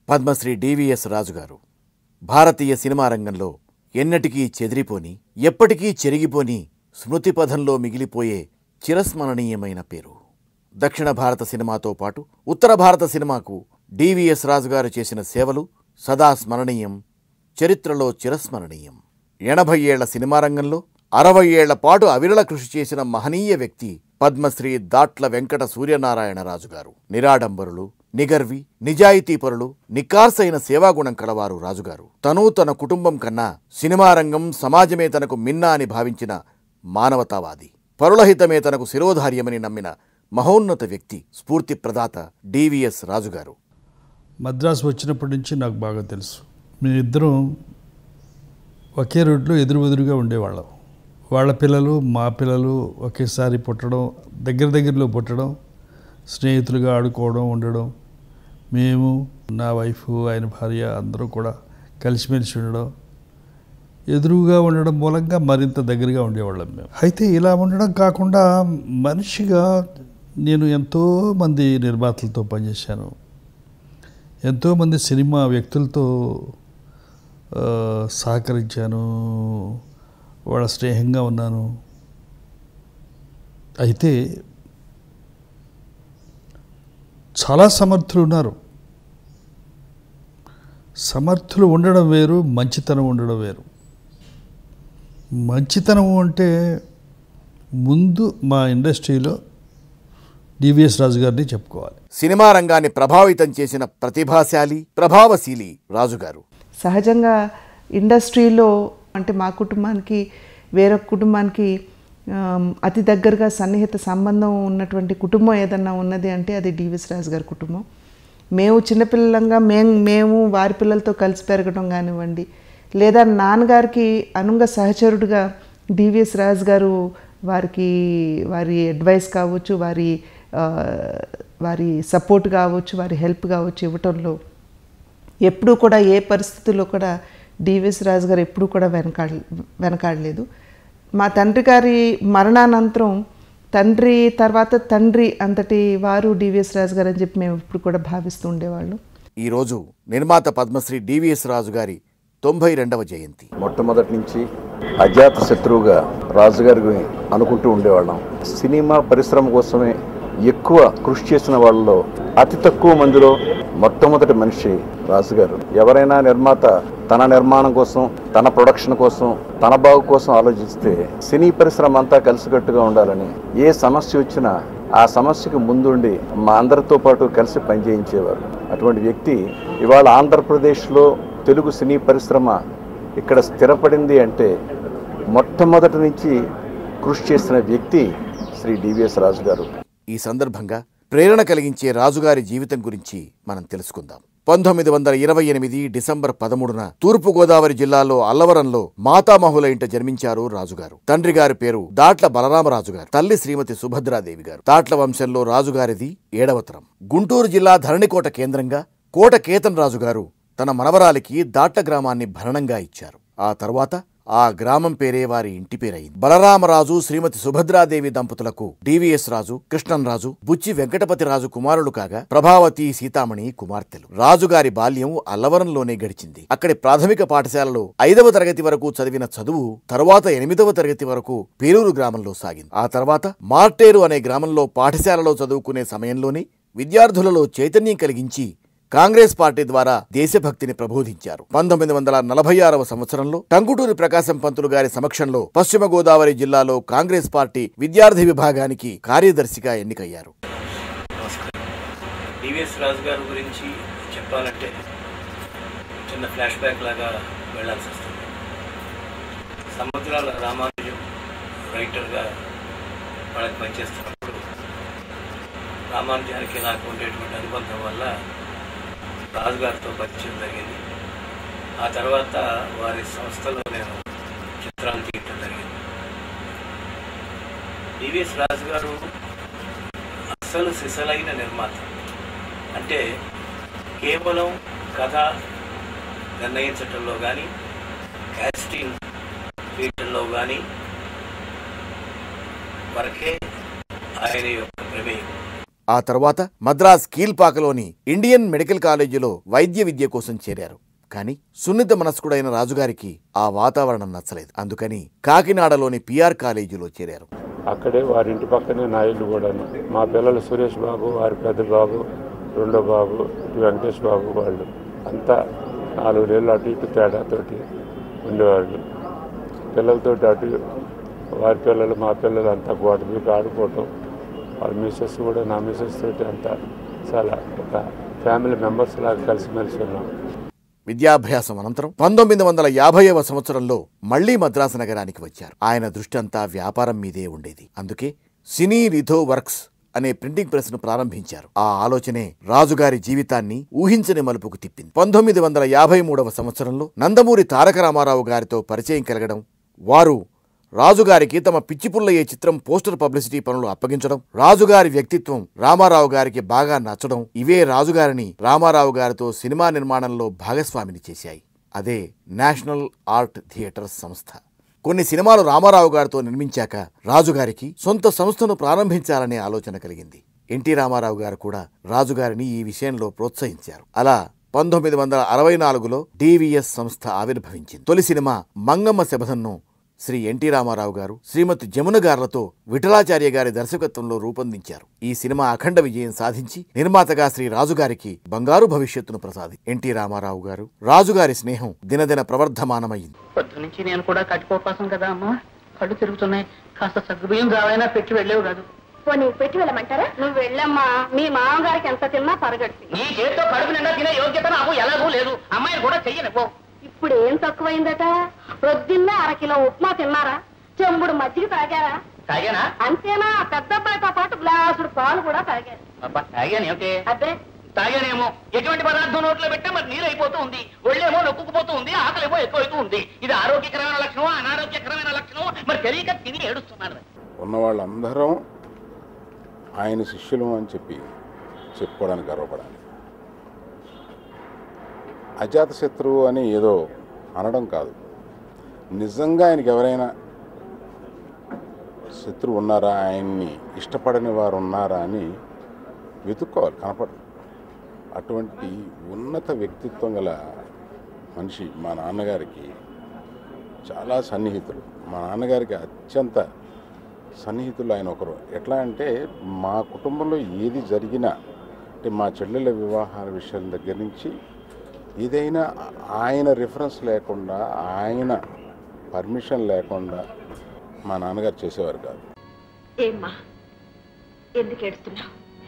Padmashri DVS Raju గారు భారతీయ cinema రంగంలో ఎన్నటికీ చెదిరిపోని ఎప్పటికీ చెరిగిపోని స్మృతిపథంలో మిగిలిపోయే చిరస్మరణీయమైన పేరు దక్షిణ భారత సినిమాతో పాటు ఉత్తర భారత సినిమాకు డివిఎస్ రాజు గారు చేసిన సేవలు సదా స్మరణీయం చరిత్రలో చిరస్మరణీయం ఎనభై ఏళ్ల సినిమా రంగంలో అరవై ఏళ్ల పాటు అవిరళ కృషి చేసిన మహనీయ వ్యక్తి పద్మశ్రీ దాట్ల వెంకట సూర్యనారాయణ రాజు గారు నిరాడంబరులు నిగర్వి నిజాయితీపరులు నిక్కార్సైన సేవాగుణం కలవారు రాజుగారు తను తన కుటుంబం కన్నా సినిమా రంగం సమాజమే తనకు మిన్నా అని భావించిన మానవతావాది పరులహితమే తనకు శిరోధార్యమని నమ్మిన మహోన్నత వ్యక్తి స్ఫూర్తి ప్రదాత డివిఎస్ రాజుగారు మద్రాసు వచ్చినప్పటి నుంచి నాకు బాగా తెలుసు మేమిద్దరం ఒకే రోడ్లో ఎదురు ఎదురుగా ఉండేవాళ్ళం వాళ్ళ పిల్లలు మా పిల్లలు ఒకేసారి పుట్టడం దగ్గర దగ్గరలో పుట్టడం స్నేహితులుగా ఆడుకోవడం ఉండడం మేము నా వైఫ్ ఆయన భార్య అందరూ కూడా కలిసిమెలిసి ఉండడం ఎదురుగా ఉండడం మూలంగా మరింత దగ్గరగా ఉండేవాళ్ళం మేము అయితే ఇలా ఉండడం కాకుండా మనిషిగా నేను ఎంతోమంది నిర్మాతలతో పనిచేశాను ఎంతోమంది సినిమా వ్యక్తులతో ఆ, సహకరించాను వాళ్ళ స్నేహంగా ఉన్నాను అయితే చాలా సమర్థులు ఉన్నారు సమర్థులు ఉండడం వేరు మంచితనం ఉండడం వేరు మంచితనం అంటే ముందు మా ఇండస్ట్రీలో డివిఎస్ రాజు గారిని చెప్పుకోవాలి సినిమా రంగాన్ని ప్రభావితం చేసిన ప్రతిభాశాలి ప్రభావశీలి రాజుగారు సహజంగా ఇండస్ట్రీలో అంటే మా కుటుంబానికి వేరొక కుటుంబానికి ఆమ్, అతి దగ్గరగా సన్నిహిత సంబంధం ఉన్నటువంటి కుటుంబం ఏదన్నా ఉన్నది అంటే అది డివిఎస్ రాజు గారి కుటుంబం మేము చిన్నపిల్లలంగా మేము మేము వారి పిల్లలతో కలిసి పెరగడం కానివ్వండి లేదా నాన్నగారికి అనుంగ సహచరుడుగా డివిఎస్ రాజు గారు వారికి వారి అడ్వైస్ కావచ్చు వారి ఆ, వారి సపోర్ట్ కావచ్చు వారి హెల్ప్ కావచ్చు ఇవ్వటంలో ఎప్పుడూ కూడా ఏ పరిస్థితుల్లో కూడా డివిఎస్ రాజు గారు ఎప్పుడూ కూడా వెనకాడ వెనకాడలేదు మా తండ్రి గారి మరణానంతరం తండ్రి తర్వాత తండ్రి అంతటి వారు డివిఎస్ రాజు గారు అని చెప్పి మేము ఇప్పుడు కూడా భావిస్తూ ఉండేవాళ్ళం ఈరోజు నిర్మాత పద్మశ్రీ డివిఎస్ రాజు గారి తొంభై రెండవ జయంతి మొట్టమొదటి నుంచి అజాత శత్రువుగా రాజుగారికి అనుకుంటూ ఉండేవాళ్ళం సినిమా పరిశ్రమ కోసమే ఎక్కువ కృషి చేసిన వాళ్ళలో అతి తక్కువ మందిలో మొట్టమొదటి మనిషి రాజుగారు ఎవరైనా నిర్మాత తన నిర్మాణం కోసం తన ప్రొడక్షన్ కోసం తన బాగు కోసం ఆలోచిస్తే సినీ పరిశ్రమ అంతా కలిసికట్టుగా ఉండాలని ఏ సమస్య వచ్చినా ఆ సమస్యకు ముందుండి మా అందరితో పాటు కలిసి పనిచేయించేవారు అటువంటి వ్యక్తి ఇవాళ ఆంధ్రప్రదేశ్లో తెలుగు సినీ పరిశ్రమ ఇక్కడ స్థిరపడింది అంటే మొట్టమొదటి నుంచి కృషి చేసిన వ్యక్తి శ్రీ డివిఎస్ రాజు గారు ఈ సందర్భంగా ప్రేరణ కలిగించే రాజుగారి జీవితం గురించి మనం తెలుసుకుందాం పంతొమ్మిది వందల ఇరవై ఎనిమిది డిసెంబర్ పదమూడున తూర్పుగోదావరి జిల్లాలో అల్లవరంలో మాతామహుల ఇంట జన్మించారు రాజుగారు తండ్రి గారి పేరు దాట్ల బలరామరాజు గారు తల్లి శ్రీమతి సుభద్రాదేవి గారు దాట్ల వంశంలో రాజుగారిది ఏడవతరం గుంటూరు జిల్లా ధరణికోట కేంద్రంగా కోట కేతన్ రాజు గారు తన మనవరాలికి దాట్ల గ్రామాన్ని భరణంగా ఇచ్చారు ఆ తర్వాత ఆ గ్రామం పేరే వారి ఇంటి పేరయింది బలరామరాజు శ్రీమతి సుభద్రాదేవి దంపతులకు డివిఎస్ రాజు కృష్ణంరాజు బుచ్చి వెంకటపతి రాజు కుమారులు కాగా ప్రభావతి సీతామణి కుమార్తెలు రాజుగారి బాల్యం అల్లవరంలోనే గడిచింది అక్కడి ప్రాథమిక పాఠశాలలో ఐదవ తరగతి వరకు చదివిన చదువు తరువాత ఎనిమిదవ తరగతి వరకు పేరూరు గ్రామంలో సాగింది ఆ తర్వాత మార్టేరు అనే గ్రామంలో పాఠశాలలో చదువుకునే సమయంలోనే విద్యార్థులలో చైతన్యం కలిగించి కాంగ్రెస్ పార్టీ ద్వారా దేశభక్తిని ప్రబోధించారు పంతొమ్మిది వందల నలభై ఆరవ సంవత్సరంలో టంగుటూరి ప్రకాశం పంతులు గారి సమక్షంలో పశ్చిమ గోదావరి జిల్లాలో కాంగ్రెస్ పార్టీ విద్యార్థి విభాగానికి కార్యదర్శిగా ఎన్నికయ్యారు డివిఎస్ రాజు గారి గురించి చెప్పాలంటే చిన్న ఫ్లాష్ బ్యాక్ లాగా వెళ్ళాల్సి వస్తుంది సముద్రాల రామానుజం రైటర్గా వాళ్ళకి పనిచేస్తున్నప్పుడు రామానుజానికి నాకు ఉండేటువంటి అనుబంధం వల్ల రాజుగారితో పరిచయం జరిగింది ఆ తర్వాత వారి సంస్థలో నేను చిత్రాలు తీయటం జరిగింది డివిఎస్ రాజు గారు అస్సలు సిసలైన నిర్మాత అంటే కేవలం కథ నిర్ణయించటంలో కానీ క్యాస్టింగ్ చేయటంలో కానీ వరకే ఆయన యొక్క ప్రమేయం ఆ తర్వాత మద్రాస్ కీల్పాకలోని ఇండియన్ మెడికల్ కాలేజీలో వైద్య విద్య కోసం చేరారు కానీ సున్నిత మనస్కుడైన రాజుగారికి ఆ వాతావరణం నచ్చలేదు అందుకని కాకినాడలోని పిఆర్ కాలేజీలో చేరారు అక్కడే వారి ఇంటి పక్కనే నా ఇల్లు కూడాను మా పిల్లలు సురేష్ బాబు వారి పెద్ద బాబు రెండో బాబు ఇటు వెంకటేష్ బాబు వాళ్ళు అంతా నాలుగు నెలలు అటు ఇటు తేడాతోటి ఉండేవాళ్ళు పిల్లలతోటి అటు వారి పిల్లలు మా పిల్లలు అంతా గోడ మీకు ఆడుకోవటం వాళ్ళ మిస్సెస్ కూడా నా మిస్సెస్ తోటి అంతా చాలా ఒక ఫ్యామిలీ మెంబర్స్ లాగా కలిసిమెలిసి ఉన్నాం విద్యాభ్యాసం అనంతరం పంతొమ్మిది వందల యాభైవ సంవత్సరంలో మళ్లీ మద్రాసు నగరానికి వచ్చారు ఆయన దృష్టి అంతా వ్యాపారం మీదే ఉండేది అందుకే సినీ రిథో వర్క్స్ అనే ప్రింటింగ్ ప్రెస్ ను ప్రారంభించారు ఆ ఆలోచనే రాజుగారి జీవితాన్ని ఊహించని మలుపుకు తిప్పింది పంతొమ్మిది వందల యాభై మూడవ సంవత్సరంలో నందమూరి తారక రామారావు గారితో పరిచయం కలగడం వారు రాజుగారికి తమ పిచ్చిపుల్లయ్యే చిత్రం పోస్టర్ పబ్లిసిటీ పనులు అప్పగించడం రాజుగారి వ్యక్తిత్వం రామారావు గారికి బాగా నచ్చడం ఇవే రాజుగారిని రామారావు గారితో సినిమా నిర్మాణంలో భాగస్వామిని చేశాయి అదే నేషనల్ ఆర్ట్ థియేటర్స్ సంస్థ కొన్ని సినిమాలు రామారావు గారితో నిర్మించాక రాజుగారికి సొంత సంస్థను ప్రారంభించాలనే ఆలోచన కలిగింది ఎన్టీ రామారావు గారు కూడా రాజుగారిని ఈ విషయంలో ప్రోత్సహించారు అలా పంతొమ్మిది వందల అరవై నాలుగులో డివిఎస్ సంస్థ ఆవిర్భవించింది తొలి సినిమా మంగమ్మ శబధంను శ్రీ ఎన్టీ రామారావు గారు శ్రీమతి జమున గారులతో విఠలాచార్య గారి దర్శకత్వంలో రూపొందించారు ఈ సినిమా అఖండ విజయం సాధించి నిర్మాతగా శ్రీ రాజుగారికి బంగారు భవిష్యత్తును ప్రసాది ఎన్టీ రామారావు గారు రాజుగారి స్నేహం దినదిన ప్రవర్ధమానమైంది పొద్దు నుంచి నేను కూడా కట్టుకోపాసం కదా అమ్మా కళ్ళు తిరుగుతున్నాయి కాస్త సగ్గుబియ్యం జావైనా పెట్టి వెళ్ళేవు కాదు పోనీ పెట్టి వెళ్ళమంటారా నువ్వు వెళ్ళమ్మా మీ మామగారికి ఎంత తిన్నా పరగడుతుంది నీ చేతితో కడుపు నిండా తినే యోగ్యత నాకు ఎలాగూ లేదు అమ్మాయిని కూడా చెయ్యనివ్వు ఇప్పుడు ఏం తక్కువైందట ప్రొద్దున్నే అరకిలో ఉప్మా తిన్నారా చెంబుడు మజ్జిగ తాగారా తాగానా అంతేనా పెద్ద అబ్బాయితో పాటు గ్లాసుడు పాలు కూడా తాగారు అబ్బా తాగాను ఏమిటి అదే తాగానేమో ఎటువంటి పదార్థం నోట్లో పెట్టా మరి నీరు అయిపోతూ ఉంది ఒళ్ళేమో నొక్కుకుపోతూ ఉంది ఆకలేమో ఎక్కువైతూ ఉంది ఇది ఆరోగ్యకరమైన లక్షణం అనారోగ్యకరమైన లక్షణం మరి తెలియక తిని ఏడుస్తున్నాను ఉన్న వాళ్ళందరం ఆయన శిష్యులు అని చెప్పి చెప్పుకోవడానికి గర్వపడాలి అజాత శత్రువు అని ఏదో అనడం కాదు నిజంగా ఆయనకి ఎవరైనా శత్రువు ఉన్నారా ఆయన్ని ఇష్టపడని వారు ఉన్నారా అని వెతుక్కోవాలి కనపడదు అటువంటి ఉన్నత వ్యక్తిత్వం గల మనిషి మా నాన్నగారికి చాలా సన్నిహితులు మా నాన్నగారికి అత్యంత సన్నిహితులు ఆయన ఒకరు ఎట్లా అంటే మా కుటుంబంలో ఏది జరిగినా అంటే మా చెల్లెల వివాహాల విషయం దగ్గర నుంచి ఏదైనా ఆయన రిఫరెన్స్ లేకుండా ఆయన పర్మిషన్ లేకుండా మా నాన్నగారు చేసేవారు కాదు ఏమ్మా ఎందుకు ఏడుస్తున్నావు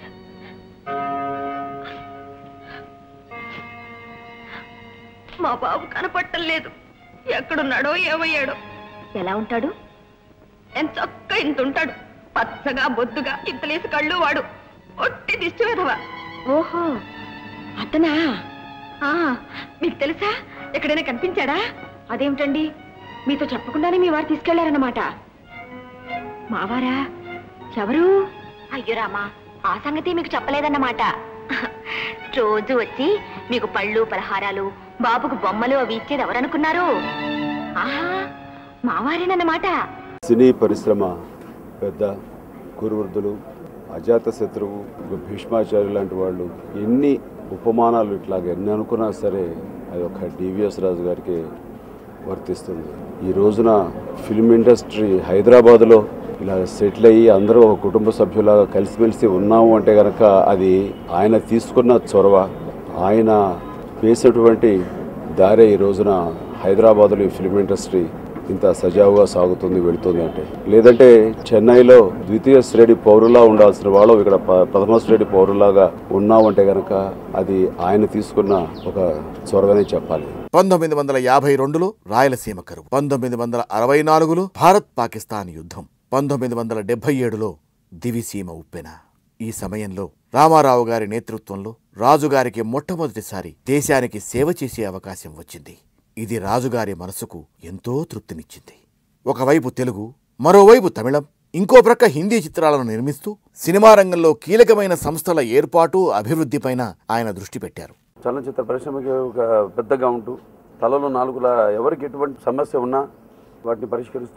మా బాబు కనపట్టం లేదు ఎక్కడున్నాడో ఏమయ్యాడో ఎలా ఉంటాడు ఎంత చక్క ఇంత ఉంటాడు పచ్చగా బొద్దుగా ఇంతలేసి కళ్ళు వాడు ఒట్టి దిష్టి వెధవా ఓహో అతనా ఆ, మీకు తెలుసా ఎక్కడైనా కనిపించాడా అదేమిటండి మీతో చెప్పకుండానే మీ వారు తీసుకెళ్లారన్నమాట మావారా ఎవరు అయ్యో రామా ఆ సంగతి మీకు చెప్పలేదన్నమాట రోజు వచ్చి మీకు పళ్ళు పలహారాలు బాబుకు బొమ్మలు అవి ఇచ్చేది ఎవరనుకున్నారు ఆహా మావారేనన్నమాట సినీ పరిశ్రమ పెద్ద కురువృద్ధులు అజాత శత్రువు భీష్మాచార్య లాంటి వాళ్ళు ఎన్ని ఉపమానాలు ఇట్లాగ ఎన్ని అనుకున్నా సరే అది ఒక డివిఎస్ రాజు గారికి వర్తిస్తుంది ఈ రోజున ఫిల్మ్ ఇండస్ట్రీ హైదరాబాద్లో ఇలా సెటిల్ అయ్యి అందరూ ఒక కుటుంబ సభ్యులాగా కలిసిమెలిసి ఉన్నాము అంటే కనుక అది ఆయన తీసుకున్న చొరవ ఆయన వేసినటువంటి దారే ఈ రోజున హైదరాబాద్లో ఈ ఫిల్మ్ ఇండస్ట్రీ ఇంత సజావుగా సాగుతుంది వెళుతుంది అంటే లేదంటే చెన్నైలో ద్వితీయ శ్రేణి పౌరులా ఉండాల్సిన వాళ్ళు ఇక్కడ ప- ప్రథమ శ్రేణి పౌరులాగా ఉన్నామంటే గనక అది ఆయన తీసుకున్న ఒక చొరవనే చెప్పాలి పంతొమ్మిది వందల యాభై రెండులో రాయలసీమ కరువు పంతొమ్మిది వందల అరవై నాలుగులో భారత్ పాకిస్తాన్ యుద్ధం పంతొమ్మిది వందల డెబ్బై ఏడులో దివిసీమ ఉప్పెన ఈ సమయంలో రామారావు గారి నేతృత్వంలో రాజుగారికి మొట్టమొదటిసారి దేశానికి సేవ చేసే అవకాశం వచ్చింది ఇది రాజుగారి మనసుకు ఎంతో తృప్తినిచ్చింది ఒకవైపు తెలుగు మరోవైపు తమిళం ఇంకో ప్రక్క హిందీ చిత్రాలను నిర్మిస్తూ సినిమా రంగంలో కీలకమైన సంస్థల ఏర్పాటు అభివృద్ధిపైన ఆయన దృష్టి పెట్టారు చలనచిత్ర పరిశ్రమకి ఒక పెద్దగా ఉంటూ తలలో నాలుగుల ఎవరికి ఎటువంటి సమస్య ఉన్నా వాటిని పరిష్కరిస్తూ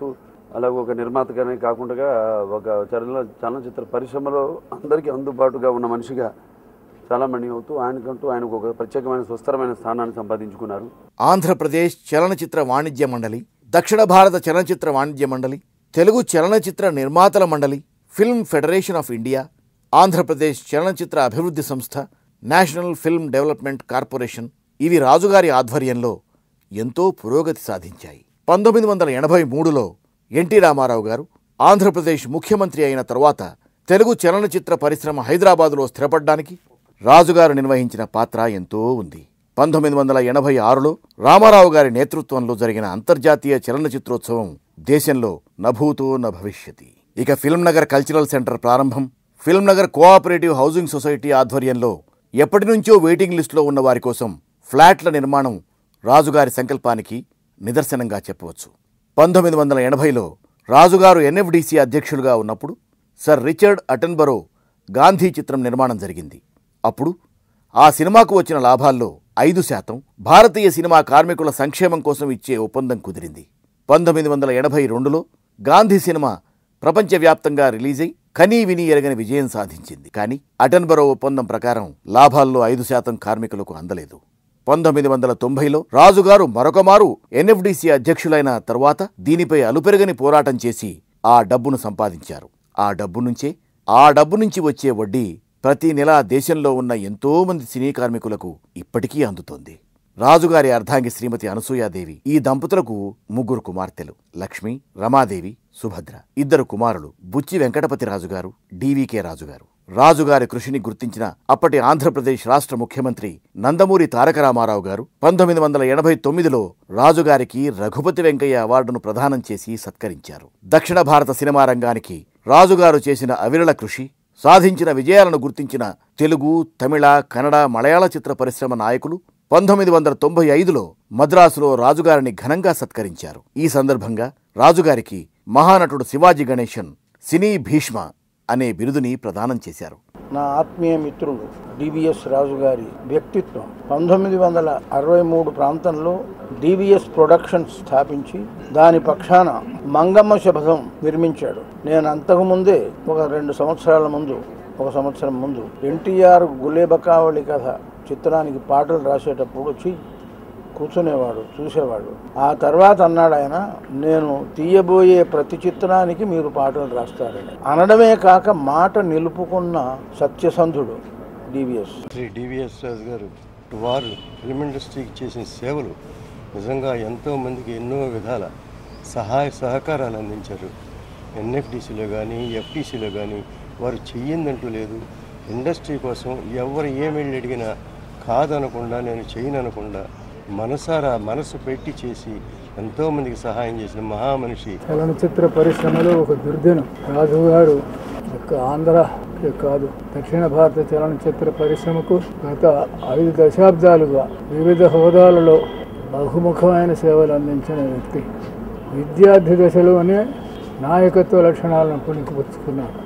అలాగే ఒక నిర్మాతగానే కాకుండా ఒక చలన చలనచిత్ర పరిశ్రమలో అందరికీ అందుబాటుగా ఉన్న మనిషిగా చాలామంది అవుతూ ఆయనకంటూ ఆయనకు ఒక ప్రత్యేకమైన స్వస్థరమైన స్థానాన్ని సంపాదించుకున్నారు ఆంధ్రప్రదేశ్ చలనచిత్ర వాణిజ్య మండలి దక్షిణ భారత చలనచిత్ర వాణిజ్య మండలి తెలుగు చలనచిత్ర నిర్మాతల మండలి film federation of India Andhra Pradesh చలనచిత్ర అభివృద్ధి సంస్థ నేషనల్ ఫిల్మ్ డెవలప్మెంట్ కార్పొరేషన్ ఇవి రాజుగారి ఆధ్వర్యంలో ఎంతో పురోగతి సాధించాయి పంతొమ్మిది వందల ఎనభై మూడులో ఎన్టీ రామారావు గారు ఆంధ్రప్రదేశ్ ముఖ్యమంత్రి అయిన తరువాత తెలుగు చలనచిత్ర పరిశ్రమ హైదరాబాదులో స్థిరపడ్డానికి రాజుగారు నిర్వహించిన పాత్ర ఎంతో ఉంది పంతొమ్మిది వందల ఎనభై ఆరులో రామారావు గారి నేతృత్వంలో జరిగిన అంతర్జాతీయ చలనచిత్రోత్సవం దేశంలో నభూతో న భవిష్యతి ఇక ఫిల్మ్ నగర్ కల్చరల్ సెంటర్ ప్రారంభం film Nagar cooperative housing society ఆధ్వర్యంలో ఎప్పటి నుంచో వెయిటింగ్ లిస్టులో ఉన్న వారి కోసం ఫ్లాట్ల నిర్మాణం రాజుగారి సంకల్పానికి నిదర్శనంగా చెప్పవచ్చు పంతొమ్మిది వందల ఎనభైలో రాజుగారు ఎన్ఎఫ్డిసి అధ్యక్షులుగా ఉన్నప్పుడు సర్ రిచర్డ్ అటన్బరో గాంధీ చిత్రం నిర్మాణం జరిగింది అప్పుడు ఆ సినిమాకు వచ్చిన లాభాల్లో ఐదు శాతం భారతీయ సినిమా కార్మికుల సంక్షేమం కోసం ఇచ్చే ఒప్పందం కుదిరింది పంతొమ్మిది వందల ఎనభై రెండులో గాంధీ సినిమా ప్రపంచవ్యాప్తంగా రిలీజ్ అయి కనీ విని ఎరగని విజయం సాధించింది కానీ అటన్బరో ఒప్పందం ప్రకారం లాభాల్లో ఐదు శాతం కార్మికులకు అందలేదు పంతొమ్మిది వందల తొంభైలో రాజుగారు మరొకమారు ఎన్ఎఫ్డిసి అధ్యక్షులైన తరువాత దీనిపై అలుపెరగని పోరాటం చేసి ఆ డబ్బును సంపాదించారు ఆ డబ్బు నుంచే ఆ డబ్బు నుంచి వచ్చే వడ్డీ ప్రతి నెలా దేశంలో ఉన్న ఎంతో మంది సినీ కార్మికులకు ఇప్పటికీ అందుతోంది రాజుగారి అర్ధాంగి శ్రీమతి అనసూయాదేవి ఈ దంపతులకు ముగ్గురు కుమార్తెలు లక్ష్మి రమాదేవి సుభద్ర ఇద్దరు కుమారులు బుచ్చి వెంకటపతి రాజుగారు డివికే రాజుగారు రాజుగారి కృషిని గుర్తించిన అప్పటి ఆంధ్రప్రదేశ్ రాష్ట్ర ముఖ్యమంత్రి నందమూరి తారక రామారావు గారు పంతొమ్మిది వందల ఎనభై తొమ్మిదిలో రాజుగారికి రఘుపతి వెంకయ్య అవార్డును ప్రదానం చేసి సత్కరించారు దక్షిణ భారత సినిమా రంగానికి రాజుగారు చేసిన అవిరళ కృషి సాధించిన విజయాలను గుర్తించిన తెలుగు తమిళ కన్నడ మలయాళ చిత్ర పరిశ్రమ నాయకులు పంతొమ్మిది వందల తొంభై ఐదులో మద్రాసులో రాజుగారిని ఘనంగా సత్కరించారు ఈ సందర్భంగా రాజుగారికి మహానటుడు శివాజీ గణేశన్ సినీ భీష్మ అనే బిరుదుని ప్రదానం చేశారు నా ఆత్మీయ మిత్రుడు డివిఎస్ రాజు గారి వ్యక్తిత్వం పంతొమ్మిది వందల అరవై మూడు ప్రాంతంలో డివిఎస్ ప్రొడక్షన్స్ స్థాపించి దాని పక్షాన మంగమ్మ శపథం నిర్మించాడు నేను అంతకుముందే ఒక రెండు సంవత్సరాల ముందు ఒక సంవత్సరం ముందు ఎన్టీఆర్ గులేబకావళి కథ చిత్రానికి పాటలు రాసేటప్పుడు వచ్చి కూర్చునేవాడు చూసేవాడు ఆ తర్వాత అన్నాడు ఆయన నేను తీయబోయే ప్రతి చిత్రానికి మీరు పాటలు రాస్తారని అనడమే కాక మాట నిలుపుకున్న సత్యసంధుడు డివిఎస్ శ్రీ డివిఎస్ రాజు గారు వారు ఫిల్మ్ ఇండస్ట్రీకి చేసిన సేవలు నిజంగా ఎంతో మందికి ఎన్నో విధాల సహాయ సహకారాలు అందించారు ఎన్ఎఫ్డిసిలో కానీ ఎఫ్టీసీలో కానీ వారు చెయ్యిందంటూ లేదు ఇండస్ట్రీ కోసం ఎవరు ఏమేళ్ళు అడిగినా కాదనకుండా నేను చేయననకుండా మనసారా మనసు పెట్టి చేసి ఎంతోమందికి సహాయం చేసిన మహామనిషి చలనచిత్ర పరిశ్రమలో ఒక దుర్దినం రాజుగారు యొక్క ఆంధ్ర కాదు దక్షిణ భారత చలనచిత్ర పరిశ్రమకు గత ఐదు దశాబ్దాలుగా వివిధ హోదాలలో బహుముఖమైన సేవలు అందించిన వ్యక్తి విద్యార్థి దశలోనే నాయకత్వ లక్షణాలను పుణికిపుచ్చుకున్నాడు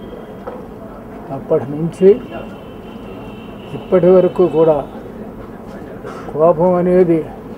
అప్పటి నుంచి ఇప్పటి వరకు కూడా కోపం అనేది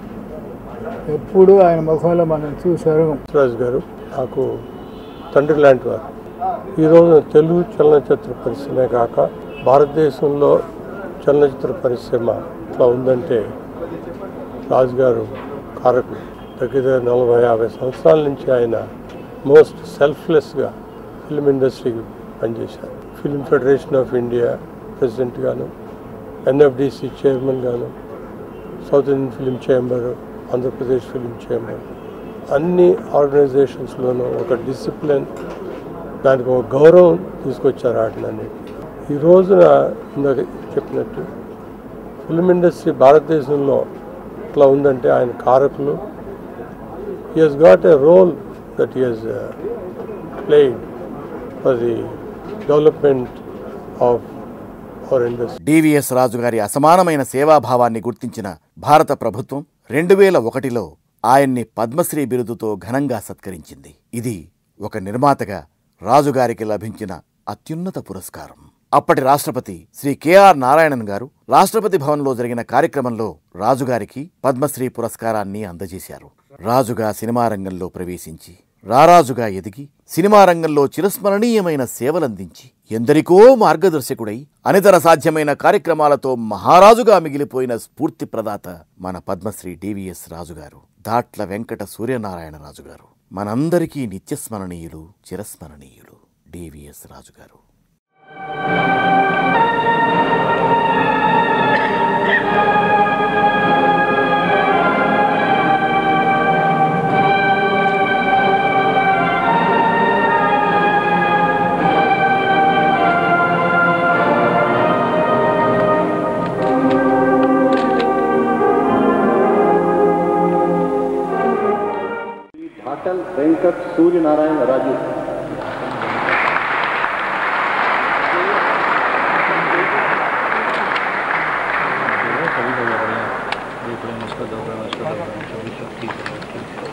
ఎప్పుడూ ఆయన ముఖంలో మనం చూసారు రాజు గారు నాకు తండ్రి లాంటి వారు ఈరోజు తెలుగు చలనచిత్ర పరిశ్రమే కాక భారతదేశంలో చలనచిత్ర పరిశ్రమ ఇట్లా ఉందంటే రాజుగారు కారకులు దగ్గర నలభై యాభై సంవత్సరాల నుంచి ఆయన మోస్ట్ సెల్ఫ్లెస్గా ఫిల్మ్ ఇండస్ట్రీకి పనిచేశారు film federation of India president గాను ఎన్ఎఫ్డిసి చైర్మన్ గాను south Indian film chamber Andhra Pradesh film chamber అన్ని ఆర్గనైజేషన్స్లోనూ ఒక డిసిప్లిన్ దానికి ఒక గౌరవం తీసుకొచ్చారు వాటిని ఈ రోజున ఇందాక చెప్పినట్టు ఫిల్మ్ ఇండస్ట్రీ భారతదేశంలో ఇట్లా ఉందంటే ఆయన కారకులు he he's got a role that he he's played for the development of our industry DVS Raju గారి అసమానమైన సేవాభావాన్ని గుర్తించిన భారత ప్రభుత్వం రెండు వేల ఒకటిలో ఆయన్ని పద్మశ్రీ బిరుదుతో ఘనంగా సత్కరించింది ఇది ఒక నిర్మాతగా రాజుగారికి లభించిన అత్యున్నత పురస్కారం అప్పటి రాష్ట్రపతి శ్రీ కెఆర్ నారాయణన్ గారు రాష్ట్రపతి భవన్లో జరిగిన కార్యక్రమంలో రాజుగారికి పద్మశ్రీ పురస్కారాన్ని అందజేశారు రాజుగా సినిమా రంగంలో ప్రవేశించి రారాజుగా ఎదిగి సినిమా రంగంలో చిరస్మరణీయమైన సేవలందించి ఎందరికో మార్గదర్శకుడై అనితర సాధ్యమైన కార్యక్రమాలతో మహారాజుగా మిగిలిపోయిన స్ఫూర్తి ప్రదాత మన పద్మశ్రీ డివిఎస్ రాజుగారు దాట్ల వెంకట సూర్యనారాయణ రాజుగారు మనందరికీ నిత్యస్మరణీయులు చిరస్మరణీయులు డివిఎస్ రాజుగారు ढाटल वेंकट सूर्य नारायण राजू देखो इसका दौरा उसका दौरा सभी सब ठीक है